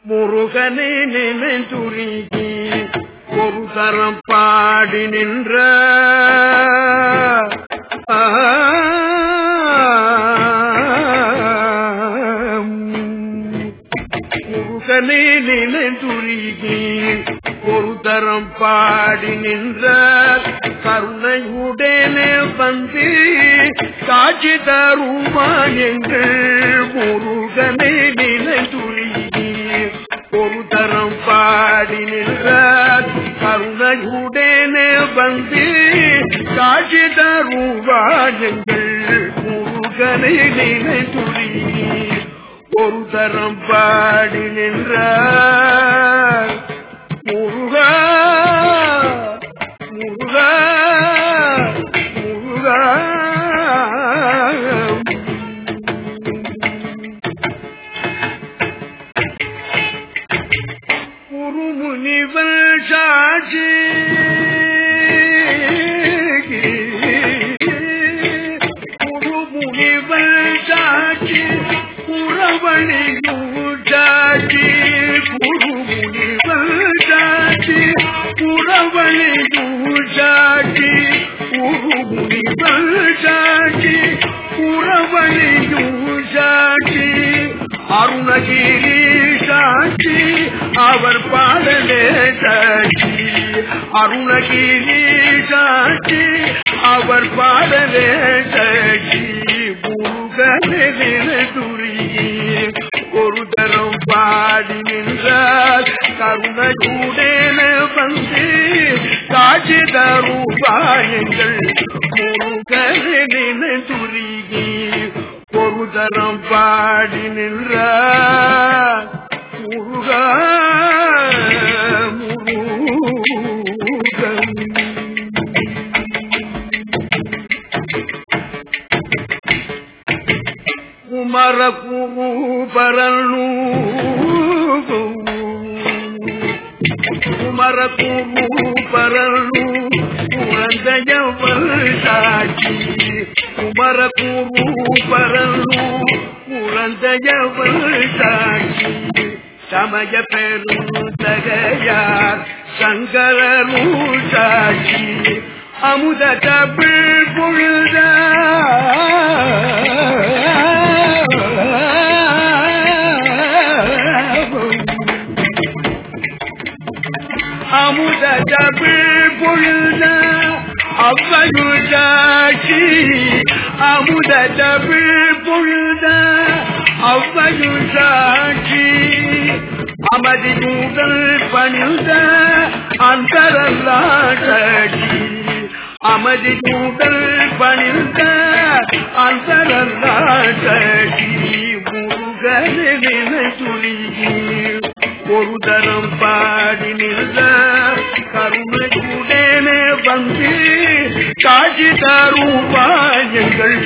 முருகனை நினைந்துருகி ஒரு தரம் பாடி நின்ற முருகனை நினைந்துருகி ஒரு தரம் பாடி நின்ற கருணையுடனே வந்து காட்சி தருவான் எங்கள் முருகனை நினைந்துருகி ஒரு தரம் பாடி நின்ற கருணையுடனே வந்து காட்சி தருவான் எங்கள் முருகனை நினைந்துருகி ஒரு தரம் பாடி நின்றார் முருகா முருகா முருகா குருமுனிவல் சாட்சி குருமுனிவல் சாட்சி புறவழியூர் சாட்சி குருமுனிவல் சாட்சி புறவழியூர் சாட்சி குருமுனிவல் சாட்சி புறவழியூர் சாட்சி அருணகிரி சாட்சி அவர் பாடலே சாட்சி அருணகிரி சாட்சி அவர் பாடலே சாட்சி முருகனில் துருகி ஒரு தரம் பாடி நின்றார் கருணையுடன வந்து காட்சி தருவாயங்கள் முருகனில் துருகி ஒரு தரம் பாடி நின்றார் முருகா குமர குரு பரலு குமர குரு பரலு குழந்தையவள் சாட்சி குமர குரு பரலு குழந்தையவள் சாட்சி சமய பெரும் தகையார் சங்கரனு சாட்சி அமுத தமிழ் பொழுத அமுத தமிழ் பொழுத அவ்வையுள் சாட்சி அமுத தமிழ் பொழுத அவ்வையுள் சாட்சி அமதி கூடல் பணிந்த அந்தரல்லாட்சி அமதி கூடல் பணிந்த அந்தரல்லாட்சி முருகனை துணிகி ஒரு தரம் பாடி நின்ற கருணையுடனே வந்து காட்சி தருவாயங்கள்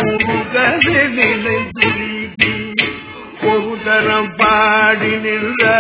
முருகனை துணிகி ஒரு தரம் பாடி நின்ற